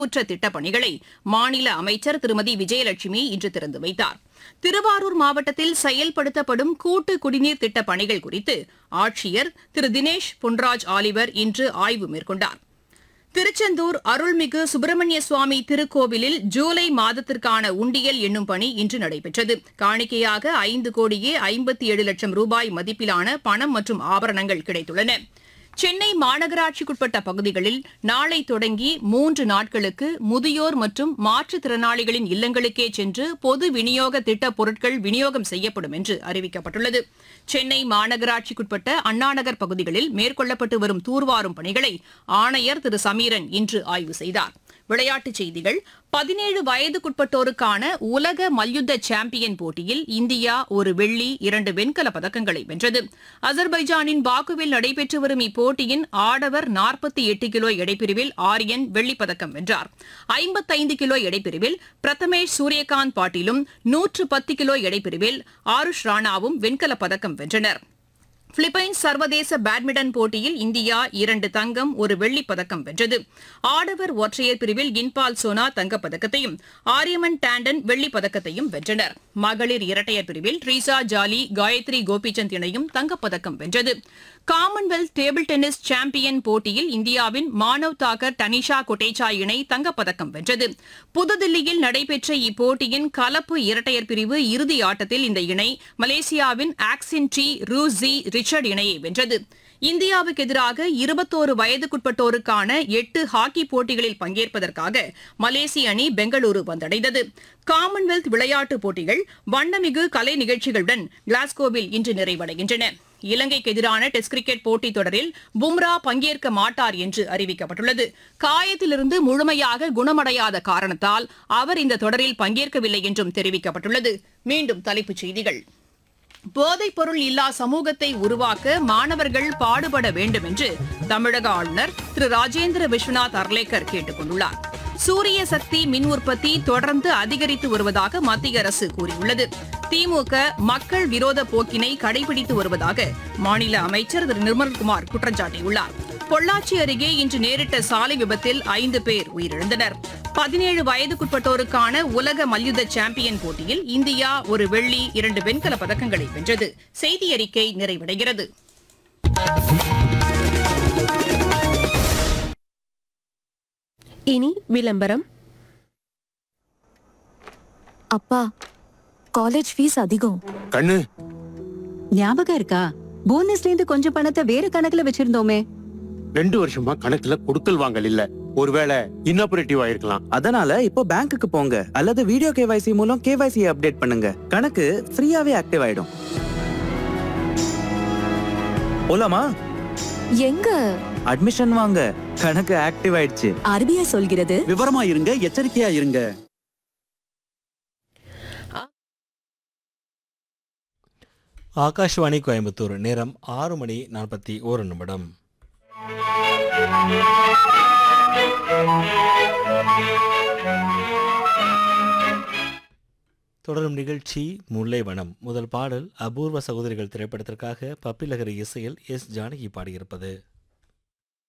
உற்ற திட்டப் பணிகளை மாநில அமைச்சர் திருமதி விஜயலட்சுமி இன்று திறந்து வைத்தார் திருவாரூர் மாவட்டத்தில் செயல்படுத்தப்படும் கூட்டு குடிநீர் திட்டப் பணிகள் குறித்து ஆட்சியர் திரு தினேஷ் பொன்ராஜ் ஆலிவர் இன்று ஆய்வு மேற்கொண்டார் திருச்செந்தூர் அருள்மிகு சுப்பிரமணிய சுவாமி திருக்கோவிலில் ஜூலை மாதத்திற்கான உண்டியல் என்னும் பணி இன்று நடைபெற்றது காணிக்கையாக ஐந்து கோடியே ஐம்பத்தி ஏழு லட்சம் ரூபாய் மதிப்பிலான பணம் மற்றும் ஆபரணங்கள் கிடைத்துள்ளன சென்னை மாநகராட்சிக்குட்பட்ட பகுதிகளில் நாளை தொடங்கி மூன்று நாட்களுக்கு முதியோர் மற்றும் மாற்றுத்திறனாளிகளின் இல்லங்களுக்கே சென்று பொது விநியோக திட்டப் பொருட்கள் விநியோகம் செய்யப்படும் என்று அறிவிக்கப்பட்டுள்ளது சென்னை மாநகராட்சிக்குட்பட்ட அண்ணாநகர் பகுதிகளில் மேற்கொள்ளப்பட்டு வரும் தூர்வாரும் பணிகளை ஆணையர் திரு சமீரன் இன்று ஆய்வு செய்தார் விளையாட்டுச் செய்திகள் பதினேழு வயதுக்குட்பட்டோருக்கான உலக மல்யுத்த சாம்பியன் போட்டியில் இந்தியா ஒரு வெள்ளி இரண்டு வெண்கலப் பதக்கங்களை வென்றது அசர்பைஜானின் பாக்குவில் நடைபெற்று வரும் இப்போட்டியின் ஆடவர் நாற்பத்தி எட்டு கிலோ எடைப்பிரிவில் ஆரியன் வெள்ளிப் பதக்கம் வென்றார் ஐம்பத்தைந்து கிலோ எடைப்பிரிவில் பிரதமேஷ் சூரியகாந்த் பாட்டீலும் நூற்று பத்து கிலோ எடைப்பிரிவில் ஆருஷ் ராணாவும் வெண்கலப் பதக்கம் வென்றனர் பிலிப்பைன்ஸ் சர்வதேச பேட்மிண்டன் போட்டியில் இந்தியா இரண்டு தங்கம் ஒரு வெள்ளிப் பதக்கம் வென்றது ஆடவர் ஒற்றையர் பிரிவில் இன்பால் சோனா தங்கப்பதக்கத்தையும் ஆரியமன் டாண்டன் வெள்ளிப் பதக்கத்தையும் வென்றனர் மகளிர் இரட்டையர் பிரிவில் ட்ரீசா ஜாலி காயத்ரி கோபிச்சந்த் இணையும் தங்கப்பதக்கம் வென்றது காமன்வெல்த் டேபிள் டென்னிஸ் சாம்பியன் போட்டியில் இந்தியாவின் மானவ் தாக்கர் டனிஷா கொட்டேச்சா இணை தங்கப்பதக்கம் வென்றது புதுதில்லியில் நடைபெற்ற இப்போட்டியின் கலப்பு இரட்டையர் பிரிவு இறுதி ஆட்டத்தில் இந்த இணை மலேசியாவின் ஆக்சின் டி ரூசி ரிச்சர்ட் இணையை வென்றது இந்தியாவுக்கு எதிராக இருபத்தோரு வயதுக்குட்பட்டோருக்கான எட்டு ஹாக்கி போட்டிகளில் பங்கேற்பதற்காக மலேசிய அணி பெங்களூரு வந்தடைந்தது காமன்வெல்த் விளையாட்டுப் போட்டிகள் வண்ணமிகு கலை நிகழ்ச்சிகளுடன் கிளாஸ்கோவில் இன்று நிறைவடைகின்றன இலங்கைக்கு எதிரான டெஸ்ட் கிரிக்கெட் போட்டித் தொடரில் பும்ரா பங்கேற்க மாட்டார் என்று அறிவிக்கப்பட்டுள்ளது காயத்திலிருந்து முழுமையாக குணமடையாத காரணத்தால் அவர் இந்த தொடரில் பங்கேற்கவில்லை என்றும் தெரிவிக்கப்பட்டுள்ளது மீண்டும் தலைப்புச் செய்திகள் போதைப் பொருள் இல்லா சமூகத்தை உருவாக்க மாணவர்கள் பாடுபட வேண்டும் என்று தமிழக ஆளுநர் திரு ராஜேந்திர விஸ்வநாத் அர்லேக்கர் கேட்டுக் கொண்டுள்ளார் சூரிய சக்தி மின் உற்பத்தி தொடர்ந்து அதிகரித்து வருவதாக மத்திய அரசு கூறியுள்ளது திமுக மக்கள் விரோத போக்கினை கடைபிடித்து வருவதாக மாநில அமைச்சர் திரு நிர்மல்குமார் குற்றம் சாட்டியுள்ளார் பொள்ளாச்சி அருகே இன்று நேரிட்ட சாலை விபத்தில் ஐந்து பேர் உயிரிழந்தனர் பதினேழு வயதுக்குட்பட்டோருக்கான உலக மல்யுத்த சாம்பியன் போட்டியில் இந்தியா ஒரு வெள்ளி இரண்டு வெண்கல பதக்கங்களை வென்றது செய்தி அறிக்கை நிறைவடைகிறது இனி விளம்பரம் அப்பா காலேஜ் ஃபீஸ் அதிகம் கண்ணு ஞாபகம் இருக்கா போனஸ்ல இருந்து கொஞ்சம் பணத்தை வேற கணக்குல வச்சிருந்தோமே ரெண்டு வருஷமா கணக்குல கொடுக்கல் வாங்கல் இல்ல ஒருவேளை இன்னாபரேட்டிவ் ஆயிருக்கலாம் அதனால இப்போ பேங்க்குக்கு போங்க அல்லது வீடியோ கேவைசி மூலம் கேவைசி அப்டேட் பண்ணுங்க கணக்கு ஃப்ரீயாவே ஆக்டிவ் ஆயிடும் போலாமா எங்க அட்மிஷன் வாங்க கணக்கு ஆக்டிவ் ஆயிடுச்சு ஆர்பிஐ சொல்கிறது விவரமா இருங்க எச்சரிக்கையா இருங்க ஆகாஷ்வாணி கோயம்புத்தூர் நேரம் ஆறு மணி நாற்பத்தி ஒரு நிமிடம் தொடரும் நிகழ்ச்சி முல்லைவனம் முதல் பாடல் அபூர்வ சகோதரிகள் திரைப்படத்திற்காக பப்பிலகரி இசையில் எஸ் ஜானகி பாடியிருப்பது